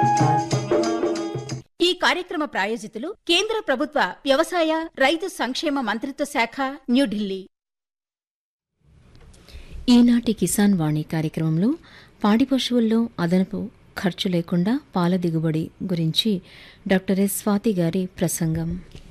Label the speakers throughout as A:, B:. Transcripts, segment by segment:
A: ఈ కార్యక్రమ ప్రాయోజితులు కేంద్ర ప్రభుత్వ వ్యవసాయ రైతు సంక్షేమ మంత్రిత్వ శాఖ న్యూఢిల్లీ
B: ఈనాటి కిసాన్ వాణి కార్యక్రమంలో పాడి పశువుల్లో అదనపు ఖర్చు లేకుండా పాల దిగుబడి గురించి డాక్టర్ ఎస్ స్వాతి గారి ప్రసంగం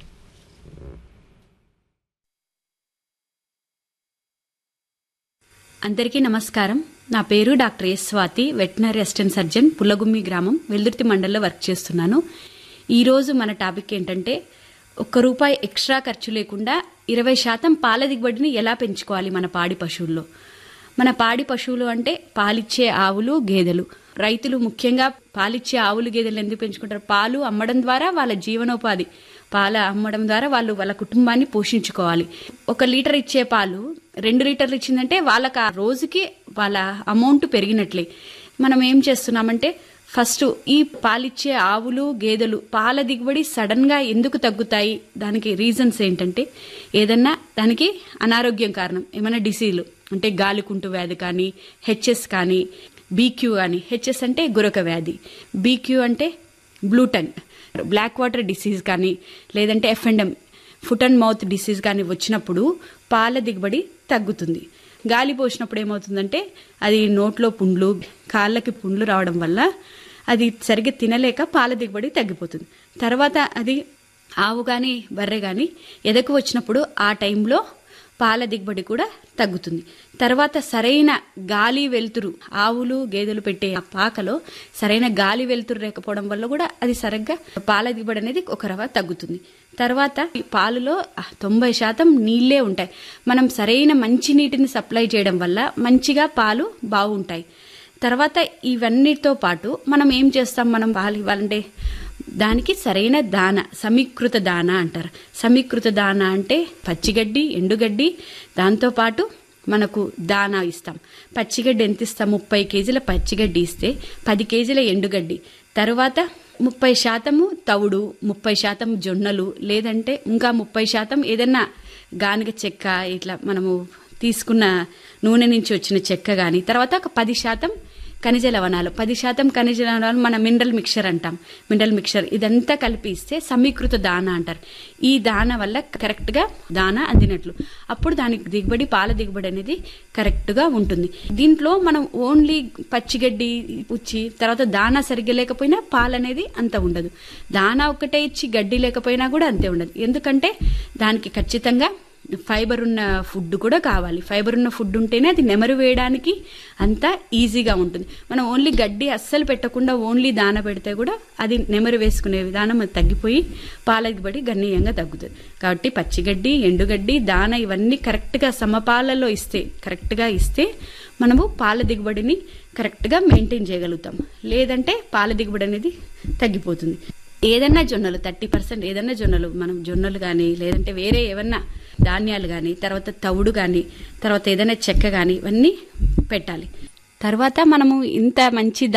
C: అందరికీ నమస్కారం నా పేరు doctor S Swathi veterinary assistant surgeon Pullagummi గ్రామం వెల్దుర్తి మండలంలో వర్క్ చేస్తున్నాను ఈరోజు మన టాపిక్ ఏంటంటే ఒక్క రూపాయి ఎక్స్ట్రా ఖర్చు లేకుండా ఇరవై శాతం పాల దిగుబడిని ఎలా పెంచుకోవాలి మన పాడి పశువుల్లో మన పాడి పశువులు అంటే పాలిచ్చే ఆవులు గేదెలు రైతులు ముఖ్యంగా పాలిచ్చే ఆవులు గేదెలు ఎందుకు పెంచుకుంటారు పాలు అమ్మడం ద్వారా వాళ్ళ జీవనోపాధి పాల అమ్మడం ద్వారా వాళ్ళు వాళ్ళ కుటుంబాన్ని పోషించుకోవాలి ఒక లీటర్ ఇచ్చే పాలు రెండు లీటర్లు ఇచ్చిందంటే వాళ్ళకి ఆ రోజుకి వాళ్ళ అమౌంట్ పెరిగినట్లే మనం ఏం చేస్తున్నామంటే ఫస్ట్ ఈ పాలిచ్చే ఆవులు గేదెలు పాల దిగుబడి సడన్ గా ఎందుకు తగ్గుతాయి దానికి రీజన్స్ ఏంటంటే ఏదన్నా దానికి అనారోగ్యం కారణం ఏమైనా డిసీజులు అంటే గాలికుంటు వ్యాధి కానీ హెచ్ఎస్ కానీ బీక్యూ కానీ హెచ్ఎస్ అంటే గురక వ్యాధి బీక్యూ అంటే బ్లూటన్ బ్లాక్ వాటర్ డిసీజ్ కానీ లేదంటే ఎఫ్ఎండమ్ ఫుట్ అండ్ మౌత్ డిసీజ్ కానీ వచ్చినప్పుడు పాల దిగుబడి తగ్గుతుంది గాలి పోసినప్పుడు ఏమవుతుందంటే అది నోట్లో పుండ్లు కాళ్ళకి పుండ్లు రావడం వల్ల అది సరిగ్గా తినలేక పాల దిగుబడి తగ్గిపోతుంది తర్వాత అది ఆవు కానీ బర్రె కానీ ఎదకు వచ్చినప్పుడు ఆ టైంలో పాల దిగుబడి కూడా తగ్గుతుంది తర్వాత సరైన గాలి వెలుతురు ఆవులు గేదెలు పెట్టే ఆ పాకలో సరైన గాలి వెలుతురు లేకపోవడం వల్ల కూడా అది సరిగ్గా పాల దిగుబడి అనేది ఒక రవ తగ్గుతుంది తర్వాత ఈ పాలులో తొంభై శాతం నీళ్లే ఉంటాయి మనం సరైన మంచి నీటిని సప్లై చేయడం వల్ల మంచిగా పాలు బాగుంటాయి తర్వాత ఇవన్నిటితో పాటు మనం ఏం చేస్తాం మనం పాలు ఇవ్వాలంటే దానికి సరైన దాన సమీకృత దాన అంటారు సమీకృత దాన అంటే పచ్చిగడ్డి ఎండుగడ్డి దాంతోపాటు మనకు దానా ఇస్తాం పచ్చిగడ్డి ఎంత ఇస్తాం ముప్పై కేజీల పచ్చిగడ్డి ఇస్తే పది కేజీల ఎండుగడ్డి తర్వాత ముప్పై శాతము తవుడు ముప్పై శాతం జొన్నలు లేదంటే ఇంకా ముప్పై శాతం ఏదన్నా గానుగ చెక్క ఇట్లా మనము తీసుకున్న నూనె నుంచి వచ్చిన చెక్క కానీ తర్వాత ఒక పది శాతం ఖనిజ లవణాలు పది శాతం ఖనిజ లవణాలు మన మినరల్ మిక్చర్ అంటాం మినరల్ మిక్చర్ ఇదంతా కలిపి ఇస్తే సమీకృత దాన అంటారు ఈ దాన వల్ల కరెక్ట్ గా దాన అందినట్లు అప్పుడు దానికి దిగుబడి పాల దిగుబడి అనేది కరెక్ట్ గా ఉంటుంది దీంట్లో మనం ఓన్లీ పచ్చిగడ్డి పుచ్చి తర్వాత దానా సరిగ్గా లేకపోయినా పాలు అనేది అంత ఉండదు దానా ఒకటే ఇచ్చి గడ్డి లేకపోయినా కూడా అంతే ఉండదు ఎందుకంటే దానికి ఖచ్చితంగా ఫైబర్ ఉన్న ఫుడ్ కూడా కావాలి ఫైబర్ ఉన్న ఫుడ్ ఉంటేనే అది నెమరు వేయడానికి అంతా ఈజీగా ఉంటుంది మనం ఓన్లీ గడ్డి అస్సలు పెట్టకుండా ఓన్లీ దాన పెడితే కూడా అది నెమరు వేసుకునే విధానం అది తగ్గిపోయి పాల దిగుబడి గణనీయంగా తగ్గుతుంది కాబట్టి పచ్చిగడ్డి ఎండుగడ్డి దాన ఇవన్నీ కరెక్ట్గా సమపాలలో ఇస్తే కరెక్ట్గా ఇస్తే మనము పాల దిగుబడిని కరెక్ట్గా మెయింటైన్ చేయగలుగుతాం లేదంటే పాల దిగుబడి అనేది తగ్గిపోతుంది ఏదన్నా జొన్నలు థర్టీ పర్సెంట్ ఏదన్నా జొన్నలు మనం జొన్నలు కానీ లేదంటే వేరే ఏమన్నా ధాన్యాలు కానీ తర్వాత తవుడు కానీ తర్వాత ఏదైనా చెక్క కానీ ఇవన్నీ పెట్టాలి తర్వాత మనము ఇంత మంచి